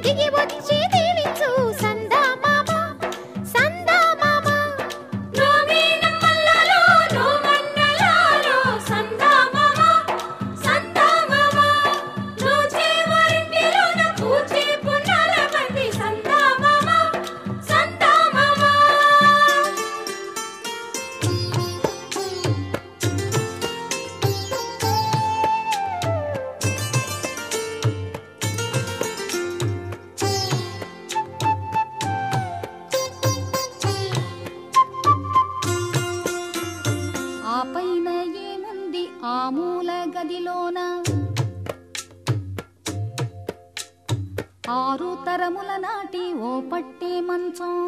దిగి వచ్చి దీవించు సందా మామ సందా మామ నోమేనమ్మల్లలో నోమన్నలలో సందా మామ సందా మామ రోజే వారింటిలోన పూచే పున్నాల బండి సందా మామ సందా మామ ఆ పైన ఏముంది ఆ మూల గదిలోన ఆరు తరముల నాటి ఓ పట్టే మంచం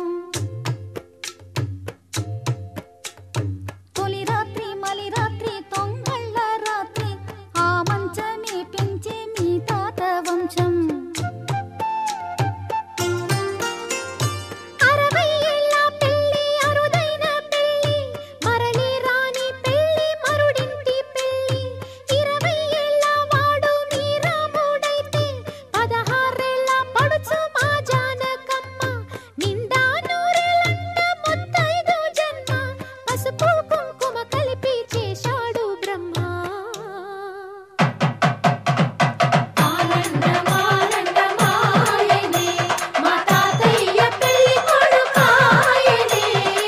తొలి రాత్రి మలి రాత్రి తొంగళ్ళ రాత్రి ఆ మంచమే పెంచే మీ తాత వంశం అరవై ఏళ్ళ పెళ్లి అరుదైన పెళ్లి మరలి రాని పెళ్లి మరుడింటి పెళ్లి ఇరవై ఏళ్ళ వాడు మీ రాముడైతే పదహారేళ్ళ పడుచు మా జానకమ్మ నిండా నూరేళ్ళంట ముత్తైదు జన్మ పసుపు కుంకుమ కలిపి చేశాడు బ్రహ్మ ఆనందమానందమాయనే మా తాతయ్య పెళ్లి కొడుకాయనే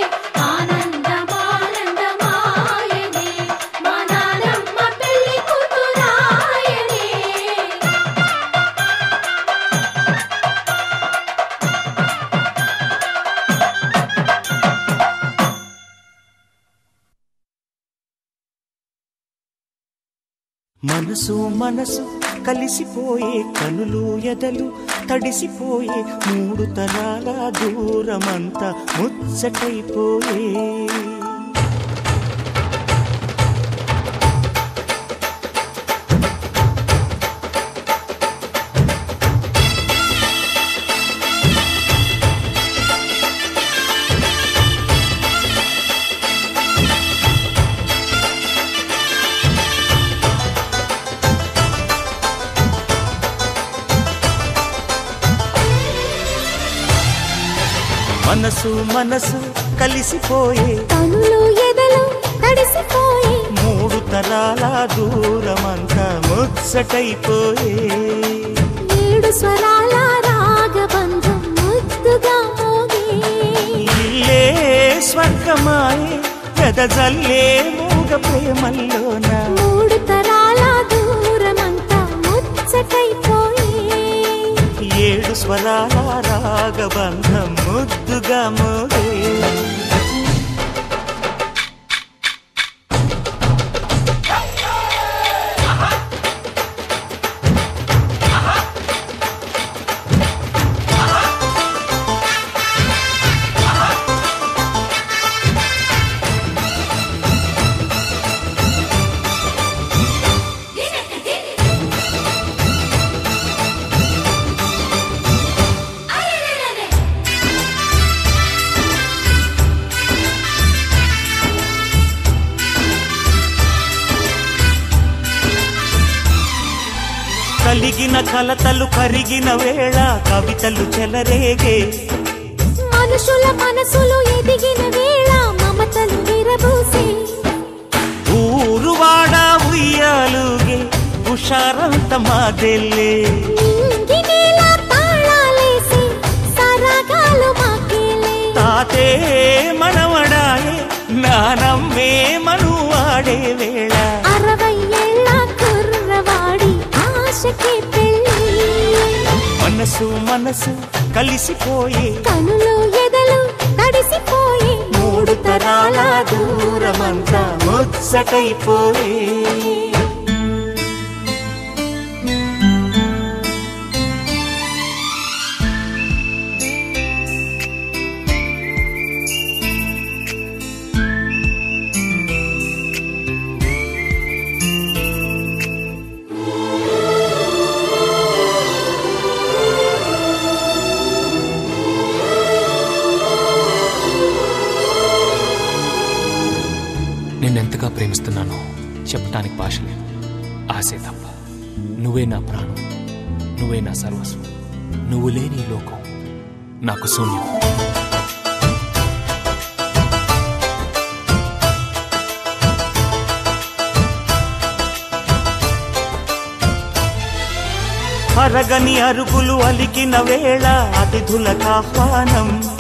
ఆనందమానందమాయనే మా నానమ్మ పెళ్లి కూతురాయనే మనసు మనసు కలిసిపోయే కనులు ఎదలు తడిసిపోయే మూడు తరాల దూరమంతా ముచ్చటైపోయే మనసు మనసు కలిసిపోయే కనులు ఎదలు తడిసిపోయి మూడు తరాల దూరమంతా ముచ్చటైపోయే ఏడు స్వరాల రాగబంధం ముద్దుగా మోగే ఇల్లే స్వర్గమాయే వెదజల్లే మూగ ప్రేమల్లోన మూడు తరాల దూరమంతా ముచ్చటైపోయి ఏడు స్వరాల రాగబంధం ముద్దుగా మోగే కలిగిన కలతలు కరిగిన వేళ కవితలు చెలరేగే మనుషుల మనసులు ఎదిగిన వేళ మమతలు విరబూసే ఊరువాడ ఉయ్యాలుగే హుషారంత మాదెల్లే నింగినేల తాళాలేసి సరాగాలు మాకేలే తాతే మనవడాయే నానమ్మే మనువాడే వేళ అరవై ఏళ్ళ కుర్రవాడి ఆశకి పెళ్ళి మనసు మనసు కలిసిపోయే కనులు ఎదలు తడిసిపోయి మూడు తరాల దూరమంతా ముచ్చటైపోయే నిన్నెంతగా ప్రేమిస్తున్నానో చెప్పటానికి భాష లేదు ఆశే తప్ప నువ్వే నా ప్రాణం నువ్వే నా సర్వస్వం నువ్వు లేని ఈ లోకం నాకు శూన్యం అరగని అరుగులు అలికిన వేళ అతిథులకు ఆహ్వానం